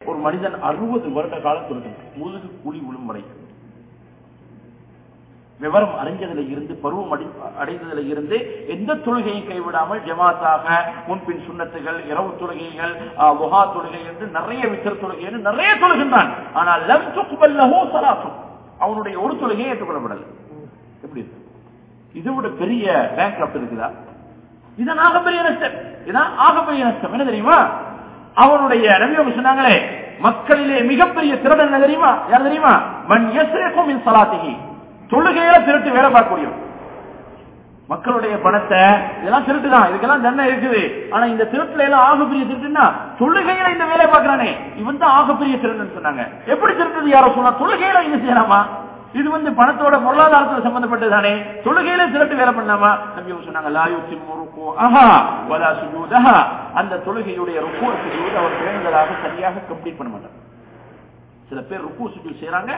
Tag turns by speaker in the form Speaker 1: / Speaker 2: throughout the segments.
Speaker 1: ஒரு மனிதன் அறுபது வருட காலம் தொழுகிறான் முதுகு குழி விழும் வரைக்கும் விவரம் அறிஞ்சதுல இருந்து பருவம் அடை அடைந்ததுல இருந்து எந்த தொழுகையும் கைவிடாமல் ஜமாத்தாக முன்பின் சுண்ணத்துகள் இரவு தொழுகைகள் முகா தொழுகை என்று நிறைய வித்தர் தொழுகை என்று நிறைய தொழுகின்றான் ஆனால் லம் துக்குபல்லஹோ சலாசும் அவனுடைய ஒரு தொழுகையை ஏற்றுக்கொள்ளப்படல எப்படி இருக்கு இதை விட பெரிய பேங்க் இருக்குதா இதான் ஆகப்பெரிய நஷ்டம் இதான் ஆகப்பெரிய நஷ்டம் என்ன தெரியுமா அவனுடைய நபியம் சொன்னாங்களே மக்களிலே மிகப்பெரிய திருடன் என்ன தெரியுமா யார் தெரியுமா மண் எஸ்ரேக்கும் மின் சலாத்திகி தொழுகையில திருட்டு வேலை பார்க்கக்கூடியவன் மக்களுடைய பணத்தை இதெல்லாம் திருட்டு தான் இதுக்கெல்லாம் தண்டனை இருக்குது ஆனா இந்த திருட்டுல எல்லாம் ஆகப்பெரிய திருட்டுன்னா தொழுகையில இந்த வேலை பார்க்கறானே இவன் தான் ஆகப்பெரிய திருடுன்னு சொன்னாங்க எப்படி திருட்டுது யாரோ சொன்னா தொழுகையில இது செய்யலாமா இது வந்து பணத்தோட பொருளாதாரத்துல சம்பந்தப்பட்டதானே தொழுகையில திருட்டு வேலை பண்ணாமா நபி சொன்னாங்க லாயுத்தி முறுக்கோ ஆஹா வலா சுஜூதஹா அந்த தொழுகையுடைய ருக்கு சுஜூத் அவர் பேணுதலாக சரியாக கம்ப்ளீட் பண்ண மாட்டார் சில பேர் ருக்கு சுஜூத் செய்யறாங்க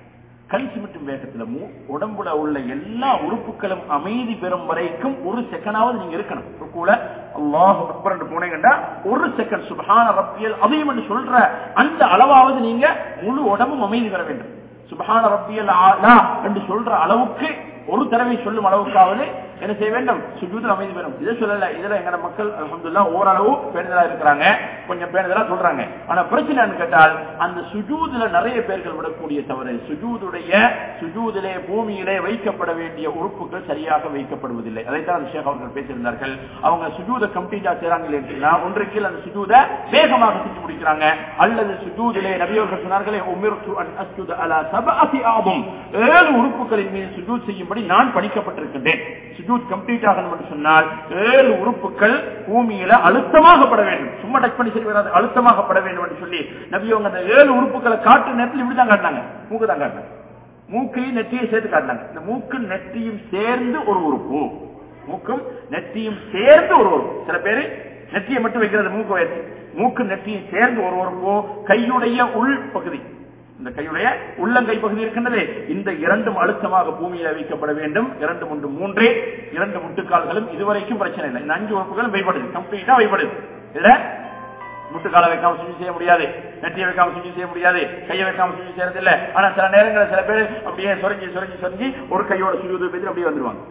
Speaker 1: கண் சிமிட்டும் வேகத்துல உடம்புல உள்ள எல்லா உறுப்புகளும் அமைதி பெறும் வரைக்கும் ஒரு செகண்டாவது நீங்க இருக்கணும் ருக்குல அல்லாஹ் அக்பர் போனீங்கன்னா ஒரு செகண்ட் சுபஹான ரப்பியல் அதையும் என்று சொல்ற அந்த அளவாவது நீங்க முழு உடம்பும் அமைதி பெற வேண்டும் சுபஹான ரப்பியல் ஆலா என்று சொல்ற அளவுக்கு ஒரு தடவை சொல்லும் அளவுக்காவது என்ன செய்ய வேண்டும் சுஜூதில் அமைதி பெறும் இதை சொல்லல இதுல எங்க மக்கள் அலமதுல்லா ஓரளவு பேணுதலா இருக்கிறாங்க கொஞ்சம் பேணுதலா சொல்றாங்க ஆனா பிரச்சனைன்னு கேட்டால் அந்த சுஜூதுல நிறைய பேர்கள் விடக்கூடிய தவறு சுஜூதுடைய சுஜூதிலே பூமியிலே வைக்கப்பட வேண்டிய உறுப்புகள் சரியாக வைக்கப்படுவதில்லை அதைத்தான் ஷேக் அவர்கள் பேசியிருந்தார்கள் அவங்க சுஜூத கம்ப்ளீட்டா செய்றாங்க இல்லையா ஒன்றுக்கு அந்த சுஜூத வேகமாக செஞ்சு முடிக்கிறாங்க அல்லது சுஜூதிலே நபியவர்கள் சொன்னார்களே உமிர்து அன் அஸ்ஜுத அலா சபஅதி ஆபும் ஏழு உறுப்புகளின் மீது சுஜூத் செய்யும்படி நான் பணிக்கப்பட்டிருக்கின்றேன் சுஜூத் கம்ப்ளீட் ஆகணும் என்று சொன்னால் ஏழு உறுப்புகள் பூமியில அழுத்தமாகப்பட வேண்டும் சும்மா டச் பண்ணி சரி வராது அழுத்தமாகப்பட வேண்டும் என்று சொல்லி நபியவங்க அந்த ஏழு உறுப்புகளை காட்டு நேரத்தில் இப்படிதான் காட்டினாங்க மூக்கு தான் காட்டினாங்க மூக்கையும் நெற்றியும் சேர்த்து காட்டினாங்க இந்த மூக்கு நெற்றியும் சேர்ந்து ஒரு உறுப்பு மூக்கும் நெற்றியும் சேர்ந்து ஒரு உறுப்பு சில பேரு நெற்றியை மட்டும் வைக்கிறது மூக்கு வயசு மூக்கு நெற்றியும் சேர்ந்து ஒரு உறுப்பு கையுடைய உள் பகுதி இந்த கையுடைய உள்ளங்கை பகுதி இருக்கின்றது இந்த இரண்டும் அழுத்தமாக பூமியில வைக்கப்பட வேண்டும் இரண்டு ஒன்று மூன்றே இரண்டு முட்டுக்கால்களும் இதுவரைக்கும் பிரச்சனை இல்லை இந்த அஞ்சு உறுப்புகளும் வைப்படுது கம்ப்ளீட்டா வைப்படுது இதுல முட்டுக்கால வைக்காம சுஜி செய்ய முடியாது நெட்டியை வைக்காம சுஜி செய்ய முடியாது கையை வைக்காம சுஜி செய்யறது இல்ல ஆனா சில நேரங்களில் சில பேர் அப்படியே சொரஞ்சி சொரஞ்சி சொரஞ்சி ஒரு கையோட சுஜி பேசி அப்படியே வந்துருவாங்க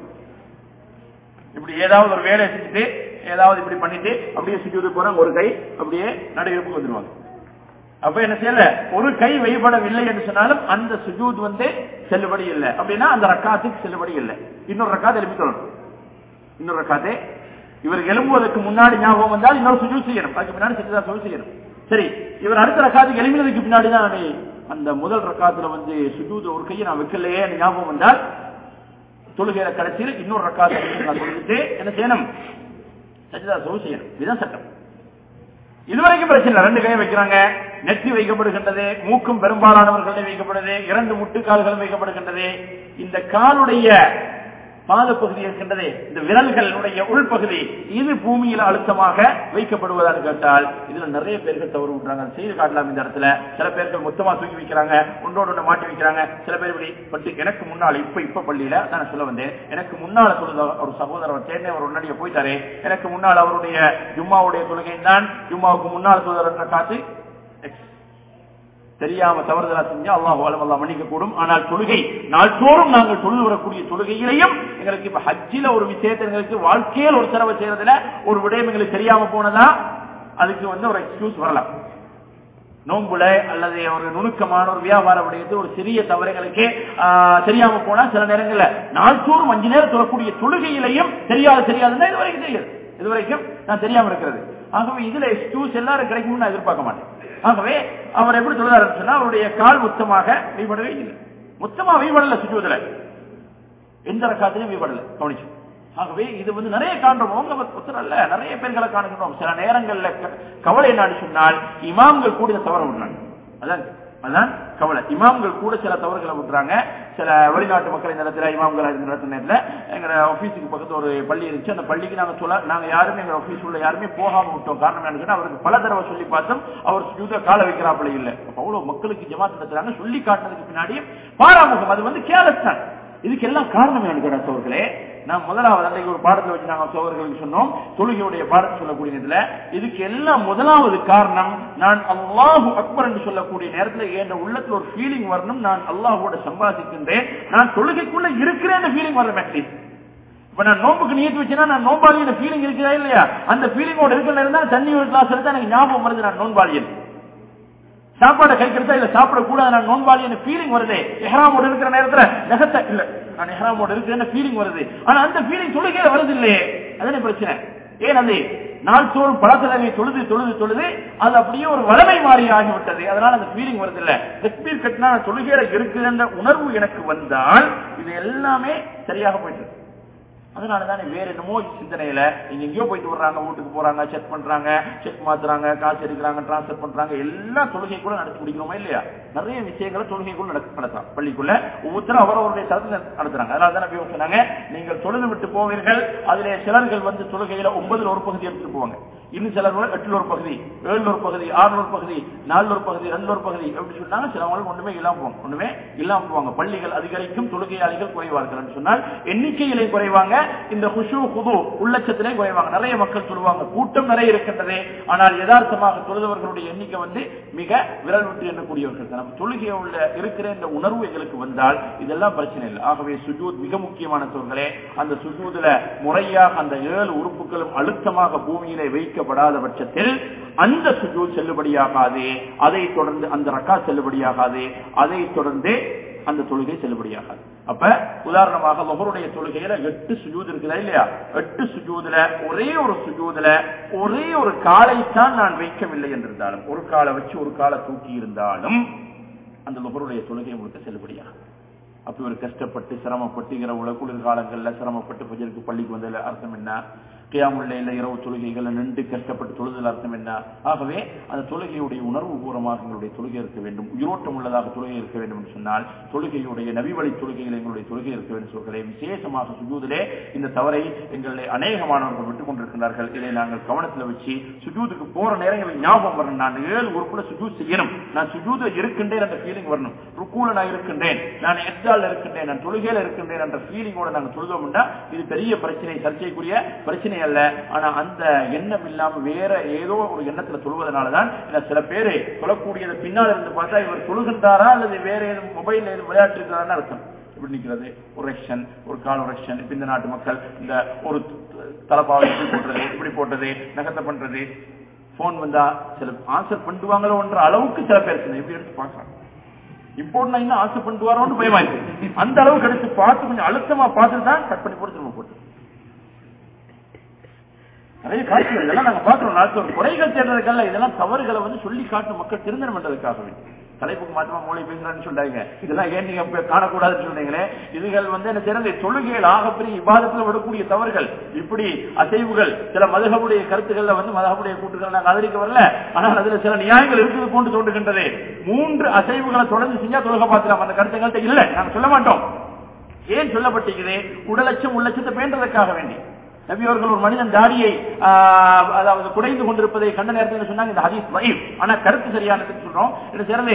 Speaker 1: இப்படி ஏதாவது ஒரு வேலையை செஞ்சுட்டு ஏதாவது இப்படி பண்ணிட்டு அப்படியே சுஜூது போறாங்க ஒரு கை அப்படியே நடுவிற்கு வந்துருவாங்க அப்ப என்ன செய்யல ஒரு கை வைபடவில்லை என்று சொன்னாலும் அந்த சுஜூத் வந்து செல்லுபடி இல்லை அப்படின்னா அந்த ரக்காத்துக்கு செல்லுபடி இல்லை இன்னொரு ரக்காத்து எழுப்பி சொல்லணும் இன்னொரு ரக்காத்து இவர் எழும்புவதற்கு முன்னாடி ஞாபகம் வந்தால் இன்னொரு சுஜூத் செய்யணும் அதுக்கு பின்னாடி செஞ்சதா சொல்லி செய்யணும் சரி இவர் அடுத்த ரக்காத்துக்கு எழுப்பினதுக்கு பின்னாடி தான் அந்த முதல் ரக்காத்துல வந்து சுஜூத் ஒரு கையை நான் வைக்கலையே ஞாபகம் வந்தால் தொழுகையில கடைசியில் இன்னொரு ரக்காத்து நான் தொழுகிட்டு என்ன செய்யணும் சஜிதா சொல்லி செய்யணும் இதுதான் சட்டம் இதுவரைக்கும் பிரச்சனை ரெண்டு கையை வைக்கிறாங்க நெற்றி வைக்கப்படுகின்றது மூக்கும் பெரும்பாலானவர்களே வைக்கப்படுது இரண்டு முட்டுக்கால்களும் வைக்கப்படுகின்றது இந்த காலுடைய பாத பகுதி இருக்கின்றது இந்த விரல்களுடைய உள்பகுதி இது பூமியில அழுத்தமாக வைக்கப்படுவதாக கேட்டால் இதுல நிறைய பேர்கள் தவறு விட்டுறாங்க செய்து காட்டலாம் இந்த இடத்துல சில பேர்கள் மொத்தமா தூக்கி வைக்கிறாங்க ஒன்றோடு ஒன்று மாட்டி வைக்கிறாங்க சில பேர் இப்படி பட்டு எனக்கு முன்னால் இப்ப இப்ப பள்ளியில நான் சொல்ல வந்தேன் எனக்கு முன்னால சொல்லுத ஒரு சகோதரர் தேர்ந்தே அவர் உடனடியே போயிட்டாரு எனக்கு முன்னால் அவருடைய ஜும்மாவுடைய தொழுகை தான் ஜும்மாவுக்கு முன்னால் சொல்லுற காத்து தெரியாம தவறுதலா செஞ்சா அல்லாஹ் அல்லா மன்னிக்க கூடும் ஆனால் தொழுகை நாள்தோறும் நாங்கள் தொழுது வரக்கூடிய தொழுகையிலையும் எங்களுக்கு இப்ப ஹஜ்ஜில ஒரு விஷயத்தை எங்களுக்கு வாழ்க்கையில் ஒரு செலவு செய்யறதுல ஒரு விடயம் எங்களுக்கு தெரியாம போனதா அதுக்கு வந்து ஒரு எக்ஸ்கியூஸ் வரலாம் நோன்புல அல்லது ஒரு நுணுக்கமான ஒரு வியாபார விடயத்து ஒரு சிறிய தவறுகளுக்கு தெரியாம போனா சில நேரங்கள்ல நாள்தோறும் அஞ்சு நேரம் சொல்லக்கூடிய தொழுகையிலையும் தெரியாது தெரியாதுன்னா இது வரைக்கும் தெரியாது இது வரைக்கும் நான் தெரியாம இருக்கிறது ஆகவே இதுல எக்ஸ்கியூஸ் எல்லாரும் கிடைக்கும்னு நான் எதிர்பார்க்க மாட்டேன் ஆகவே அவர் எப்படி சொல்றாரு சொன்னா அவருடைய கால் மொத்தமாக வைபடவே இல்லை மொத்தமா வைபடல சுற்றுவதில் எந்த ரக்காத்திலையும் வைபடல கவனிச்சு ஆகவே இது வந்து நிறைய காண்றோம் அவங்க அல்ல நிறைய பேர்களை காணுகிறோம் சில நேரங்கள்ல கவலை என்ன சொன்னால் இமாம்கள் கூட தவற விடுறாங்க அதான் அதான் கவலை இமாம்கள் கூட சில தவறுகளை விட்டுறாங்க சில வெளிநாட்டு மக்கள் இந்த இடத்துல இமாம்கள் இருந்த இடத்துல நேரத்தில் எங்க ஆபீஸுக்கு பக்கத்து ஒரு பள்ளி இருந்துச்சு அந்த பள்ளிக்கு நாங்க சொல்ல நாங்க யாருமே எங்க ஆபீஸ் உள்ள யாருமே போகாம விட்டோம் காரணம் என்னன்னு அவருக்கு பல தடவை சொல்லி பார்த்தோம் அவர் யூத கால வைக்கிறாப்புல இல்ல அவ்வளவு மக்களுக்கு ஜமாத் நடத்துறாங்க சொல்லி காட்டினதுக்கு பின்னாடி பாராமுகம் அது வந்து கேலஸ் தான் இதுக்கு எல்லாம் காரணம் என்ன அவர்களே நான் முதலாவது அன்றைக்கு ஒரு பாடத்தை வச்சு நாங்க சோதர்களுக்கு சொன்னோம் தொழுகையுடைய பாடத்தை சொல்லக்கூடிய நேரத்துல இதுக்கு எல்லாம் முதலாவது காரணம் நான் அல்லாஹு அக்பர் என்று சொல்லக்கூடிய நேரத்துல என் உள்ளத்துல ஒரு ஃபீலிங் வரணும் நான் அல்லாஹோட சம்பாதிக்கின்றேன் நான் தொழுகைக்குள்ள இருக்கிறேன் ஃபீலிங் வரணும் அட்லீஸ்ட் இப்ப நான் நோம்புக்கு நியத்து வச்சேன்னா நான் நோம்பாளி ஃபீலிங் இருக்குதா இல்லையா அந்த ஃபீலிங்கோட இருக்கிற இருந்தா தண்ணி ஒரு கிளாஸ் எடுத்தா எனக்கு ஞாபகம் வருது நான் நோன்பாளியன் சாப்பாடை கைக்கிறதா இல்ல சாப்பிட கூடாது நான் நோன்பாளி ஃபீலிங் வருது எஹராமோட இருக்கிற நேரத்துல நெகத்த இல்ல நான் எஹராமோட இருக்கிற ஃபீலிங் வருது ஆனா அந்த ஃபீலிங் தொழுகையில வருது இல்லையே அதுன்னு பிரச்சனை ஏன் அது நாள் தோறும் பல தடவை தொழுது தொழுது தொழுது அது அப்படியே ஒரு வளமை மாறி ஆகிவிட்டது அதனால அந்த ஃபீலிங் வருது இல்ல தக்பீர் கட்டினா தொழுகையில இருக்குதுன்ற உணர்வு எனக்கு வந்தால் இது எல்லாமே சரியாக போயிட்டு அதனாலதான் வேற என்னமோ சிந்தனையில நீங்க எங்கேயோ போயிட்டு வர்றாங்க வீட்டுக்கு போறாங்க செக் பண்றாங்க செக் மாத்துறாங்க காசு எடுக்கிறாங்க டிரான்ஸ்பர் பண்றாங்க எல்லா தொழுகை கூட நடத்தி முடிக்கிறோமா இல்லையா நிறைய விஷயங்களை தொழுகைக்குள்ள நடக்க நடத்தலாம் பள்ளிக்குள்ள ஒவ்வொருத்தரும் அவரவருடைய தரத்தில் நடத்துறாங்க அதனால தான் நபி சொன்னாங்க நீங்கள் தொழுது விட்டு போவீர்கள் அதிலே சிலர்கள் வந்து தொழுகையில ஒன்பதுல ஒரு பகுதி எடுத்துட்டு போவாங்க இன்னும் சிலர் எட்டுல ஒரு பகுதி ஏழுல ஒரு பகுதி ஆறுல ஒரு பகுதி நாலுல ஒரு பகுதி ரெண்டுல ஒரு பகுதி எப்படி சொன்னாங்க சிலவங்களுக்கு ஒண்ணுமே இல்லாம போவாங்க ஒண்ணுமே இல்லாம போவாங்க பள்ளிகள் அதிகரிக்கும் தொழுகையாளிகள் குறைவார்கள் என்று சொன்னால் எண்ணிக்கையிலே குறைவாங்க இந்த ஹுஷு குது உள்ளச்சத்திலே குறைவாங்க நிறைய மக்கள் சொல்லுவாங்க கூட்டம் நிறைய இருக்கின்றது ஆனால் யதார்த்தமாக தொழுதவர்களுடைய எண்ணிக்கை வந்து மிக விரல் விட்டு எண்ணக்கூடியவர்கள் தான் நம்ம தொழுகை உள்ள இருக்கிற இந்த உணர்வு எங்களுக்கு வந்தால் இதெல்லாம் பிரச்சனை இல்லை ஆகவே சுஜூத் மிக முக்கியமான சொல்களே அந்த சுஜூதுல முறையாக அந்த ஏழு உறுப்புகளும் அழுத்தமாக பூமியிலே வைக்கப்படாத பட்சத்தில் அந்த சுஜூத் செல்லுபடியாகாது அதை தொடர்ந்து அந்த ரக்கா செல்லுபடியாகாது அதை தொடர்ந்து அந்த தொழுகை செல்லுபடியாகாது அப்ப உதாரணமாக லொஹருடைய தொழுகையில எட்டு சுஜூது இருக்குதா இல்லையா எட்டு சுஜூதுல ஒரே ஒரு சுஜூதுல ஒரே ஒரு காலைத்தான் நான் வைக்கவில்லை என்றிருந்தாலும் ஒரு காலை வச்சு ஒரு காலை தூக்கி இருந்தாலும் அந்த லொஹருடைய தொழுகை உங்களுக்கு செல்லுபடியாகும் அப்படி ஒரு கஷ்டப்பட்டு சிரமப்பட்டு இரவுல குளிர்காலங்கள்ல சிரமப்பட்டு பஜருக்கு பள்ளிக்கு வந்ததுல அர்த்தம் என்ன கியாமுல்லையில இரவு தொழுகைகள் நின்று கஷ்டப்பட்டு தொழுதல் அர்த்தம் என்ன ஆகவே அந்த தொழுகையுடைய உணர்வு பூர்வமாக எங்களுடைய தொழுகை இருக்க வேண்டும் உயிரோட்டம் உள்ளதாக தொழுகை இருக்க வேண்டும் என்று சொன்னால் தொழுகையுடைய நபிவழி தொழுகையில் எங்களுடைய தொழுகை இருக்க வேண்டும் சொல்கிறேன் விசேஷமாக சுஜூதிலே இந்த தவறை எங்களுடைய அநேகமானவர்கள் விட்டுக் கொண்டிருக்கிறார்கள் இதை நாங்கள் கவனத்தில் வச்சு சுஜூதுக்கு போற நேரங்களில் ஞாபகம் வரணும் நான் ஏழு உறுப்புல சுஜூத் செய்யணும் நான் சுஜூது இருக்கின்றேன் என்ற ஃபீலிங் வரணும் ருக்கூல நான் இருக்கின்றேன் நான் எத்தால் இருக்கின்றேன் நான் தொழுகையில இருக்கின்றேன் என்ற ஃபீலிங்கோட நாங்கள் தொழுதோம்னா இது பெரிய பிரச்சனை சர்ச்சைக்குரிய பிரச்சனை அல்ல ஆனா அந்த எண்ணம் இல்லாம வேற ஏதோ ஒரு எண்ணத்துல சொல்வதனாலதான் இல்ல சில பேரு சொல்லக்கூடியது பின்னால் இருந்து பார்த்தா இவர் சொல்லுகின்றாரா அல்லது வேற ஏதும் மொபைல் ஏதும் விளையாட்டு இருக்கிறான்னு அர்த்தம் இப்படி நிக்கிறது ஒரு ரெக்ஷன் ஒரு கால் ஒரு ரெக்ஷன் இப்ப இந்த நாட்டு மக்கள் இந்த ஒரு தலப்பாவை இப்படி போட்டது இப்படி போட்டது நகத்தை பண்றது போன் வந்தா சில ஆன்சர் பண்ணுவாங்களோன்ற அளவுக்கு சில பேர் இப்படி எடுத்து பாக்குறாங்க இம்போர்ட் இன்னும் ஆன்சர் பண்ணிட்டு வரோம்னு பயமா இருக்கு அந்த அளவுக்கு எடுத்து பார்த்து கொஞ்சம் அழுத்தமா பார்த்துட்டு தான் கட் பண்ணி போட்டு திரும்ப போட்டு நிறைய காட்சிகள் இதெல்லாம் நாங்க பாக்குறோம் நாட்டு குறைகள் தேடுறதுக்கல்ல இதெல்லாம் தவறுகளை வந்து சொல்லி காட்டும் மக்கள் திருந்தனம் பண்றதுக்காக வேண்டி தலைப்புக்கு மாற்றமா மூளை பேசுறான்னு சொல்றாங்க இதெல்லாம் ஏன் நீங்க இப்ப காணக்கூடாதுன்னு சொல்றீங்களே இதுகள் வந்து என்ன சிறந்த தொழுகைகள் ஆகப்பெரிய விவாதத்துல விடக்கூடிய தவறுகள் இப்படி அசைவுகள் சில மதகவுடைய கருத்துக்கள்ல வந்து மதகவுடைய கூட்டுகள் நாங்க ஆதரிக்க வரல ஆனால் அதுல சில நியாயங்கள் இருக்குது போன்று தோன்றுகின்றது மூன்று அசைவுகளை தொடர்ந்து செஞ்சா தொழுக பார்க்கலாம் அந்த கருத்துங்கள்ட்ட இல்ல நாங்க சொல்ல மாட்டோம் ஏன் சொல்லப்பட்டிருக்குது உடலட்சம் உள்ளட்சத்தை பேண்டதற்காக வேண்டி நபி அவர்கள் ஒரு மனிதன் தாடியை அதாவது குடைந்து கொண்டிருப்பதை கண்ட நேரத்தில் சொன்னாங்க இந்த ஹதீஸ் வைப் ஆனா கருத்து சரியானது சொல்றோம் என்ன சேர்ந்து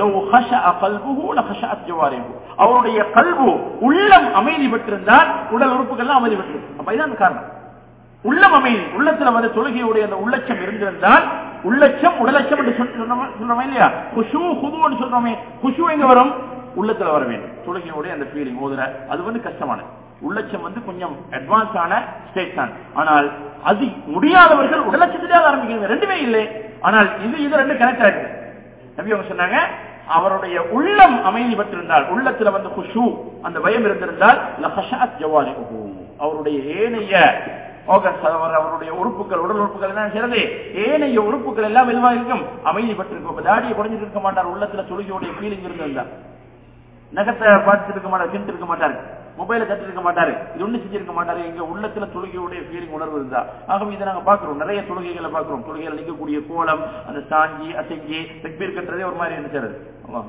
Speaker 1: அவருடைய கல்வு உள்ளம் அமைதி பெற்றிருந்தால் உடல் உறுப்புகள்லாம் அமைதி பெற்றிருக்கும் அப்ப இதான் காரணம் உள்ளம் அமைதி உள்ளத்துல வந்து தொழுகையுடைய அந்த உள்ளச்சம் இருந்திருந்தால் உள்ளச்சம் உடலட்சம் என்று சொல்றோமே இல்லையா குஷு குதுன்னு சொல்றோமே குஷு எங்க வரும் உள்ளத்துல வர வேண்டும் தொழுகையுடைய அந்த ஃபீலிங் ஓதுற அது வந்து கஷ்டமானது உள்ளச்சம் வந்து கொஞ்சம் அட்வான்ஸ் ஆன ஸ்டேட் தான் ஆனால் அது முடியாதவர்கள் உடலட்சத்திலே ஆரம்பிக்கிறது ரெண்டுமே இல்லை ஆனால் இது இது ரெண்டு கனெக்ட் ஆயிடுது நபி அவங்க சொன்னாங்க அவருடைய உள்ளம் அமைதி பெற்றிருந்தால் உள்ளத்துல வந்து குஷு அந்த பயம் இருந்திருந்தால் அவருடைய ஏனைய அவருடைய உறுப்புகள் உடல் உறுப்புகள் என்ன செய்யறது ஏனைய உறுப்புகள் எல்லாம் எதுவாக இருக்கும் அமைதி பெற்றிருக்கும் தாடியை குறைஞ்சிட்டு இருக்க மாட்டார் உள்ளத்துல தொழுகையுடைய ஃபீலிங் இருந்திருந்தா நகத்தை பார்த்துட்டு இருக்க மாட்டார் தின்ட்டு இருக்க மாட்டாரு மொபைல தட்டு இருக்க மாட்டாரு இது ஒண்ணு செஞ்சிருக்க மாட்டாரு எங்க உள்ளத்துல தொழுகையுடைய ஃபீலிங் உணர்வு இருந்தா ஆகவே இதை நாங்க பாக்குறோம் நிறைய தொழுகைகளை பாக்குறோம் தொழுகையில நிற்கக்கூடிய கோலம் அந்த சாஞ்சி அசைஞ்சி தக்பீர் கட்டுறதே ஒரு மாதிரி நினைச்சாரு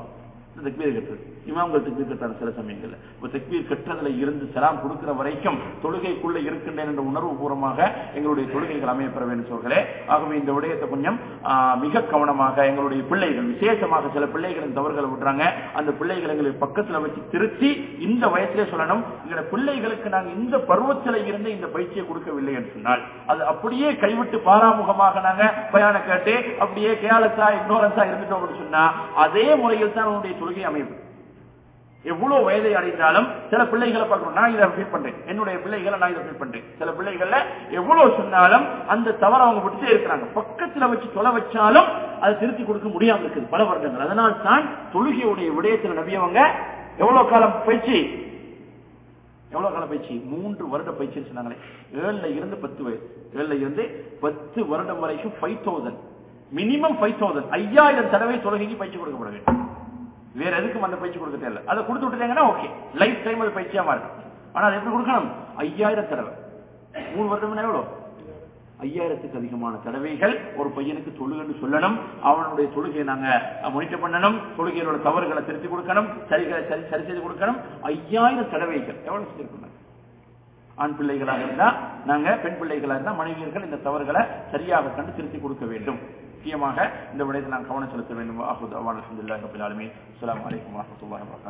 Speaker 1: இந்த தக்பீர் கட்டுறது இமாம்கள் தக்பீர் கட்டுறாங்க சில சமயங்கள்ல இப்ப தக்பீர் கட்டுறதுல இருந்து சலாம் கொடுக்கிற வரைக்கும் தொழுகைக்குள்ள இருக்கின்றேன் என்ற உணர்வு பூர்வமாக எங்களுடைய தொழுகைகள் அமையப்பெற வேண்டும் சொல்களே ஆகவே இந்த விடயத்தை கொஞ்சம் ஆ, மிக கவனமாக எங்களுடைய பிள்ளைகள் விசேஷமாக சில பிள்ளைகளின் தவறுகளை விடுறாங்க அந்த பிள்ளைகளை எங்களுக்கு பக்கத்துல வச்சு திருத்தி இந்த வயசுல சொல்லணும் எங்களோட பிள்ளைகளுக்கு நாங்க இந்த பருவத்தில இருந்து இந்த பயிற்சியை கொடுக்கவில்லை என்று சொன்னால் அது அப்படியே கைவிட்டு பாராமுகமாக நாங்க பயான கேட்டு அப்படியே கேலஸா இக்னோரன்ஸா இருந்துட்டோம் அப்படின்னு சொன்னா அதே முறையில் தான் உன்னுடைய தொழுகை அமையும் எவ்வளவு வயதை அடைந்தாலும் சில பிள்ளைகளை பார்க்கணும் நான் இதை ஃபீல் பண்றேன் என்னுடைய பிள்ளைகளை நான் இதை ஃபீல் பண்றேன் சில பிள்ளைகள்ல எவ்வளவு சொன்னாலும் அந்த தவறை அவங்க விட்டுட்டே இருக்கிறாங்க பக்கத்துல வச்சு தொலை வச்சாலும் அதை திருத்தி கொடுக்க முடியாம இருக்குது பல வருடங்கள் அதனால் தான் தொழுகையுடைய விடயத்தில் நபியவங்க எவ்வளவு காலம் பயிற்சி எவ்வளவு காலம் பயிற்சி மூன்று வருட பயிற்சி சொன்னாங்களே ஏழுல இருந்து பத்து வயசு ஏழுல இருந்து பத்து வருடம் வரைக்கும் five thousand minimum five thousand ஐயாயிரம் தடவை தொழுகைக்கு பயிற்சி கொடுக்கப்பட வேண்டும் வேற எதுக்கும் அந்த பயிற்சி கொடுக்க தேவையில்ல அதை கொடுத்து விட்டுட்டாங்கன்னா ஓகே லைஃப் டைம் அது பயிற்சியா மாறும் ஆனா அது எப்படி கொடுக்கணும் ஐயாயிரம் தடவை மூணு வருடம் எவ்வளவு ஐயாயிரத்துக்கு அதிகமான தடவைகள் ஒரு பையனுக்கு தொழுகன்னு சொல்லணும் அவனுடைய தொழுகையை நாங்க மானிட்டர் பண்ணணும் தொழுகையோட தவறுகளை திருத்தி கொடுக்கணும் சரிகளை சரி சரி செய்து கொடுக்கணும் ஐயாயிரம் தடவைகள் எவ்வளவு செஞ்சிருக்கணும் ஆண் பிள்ளைகளாக இருந்தா நாங்க பெண் பிள்ளைகளாக இருந்தா மனைவியர்கள் இந்த தவறுகளை சரியாக கண்டு திருத்தி கொடுக்க வேண்டும் முக்கியமாக இந்த விடயத்தில் நாம் கவனம் செலுத்த வேண்டும் அஹமது அவான் அலமதுல்லாஹி ரபில் ஆலமீன் அஸ்ஸலாமு அலைக்கும் வரஹ்மத்துல்லாஹி வபரகாத்துஹு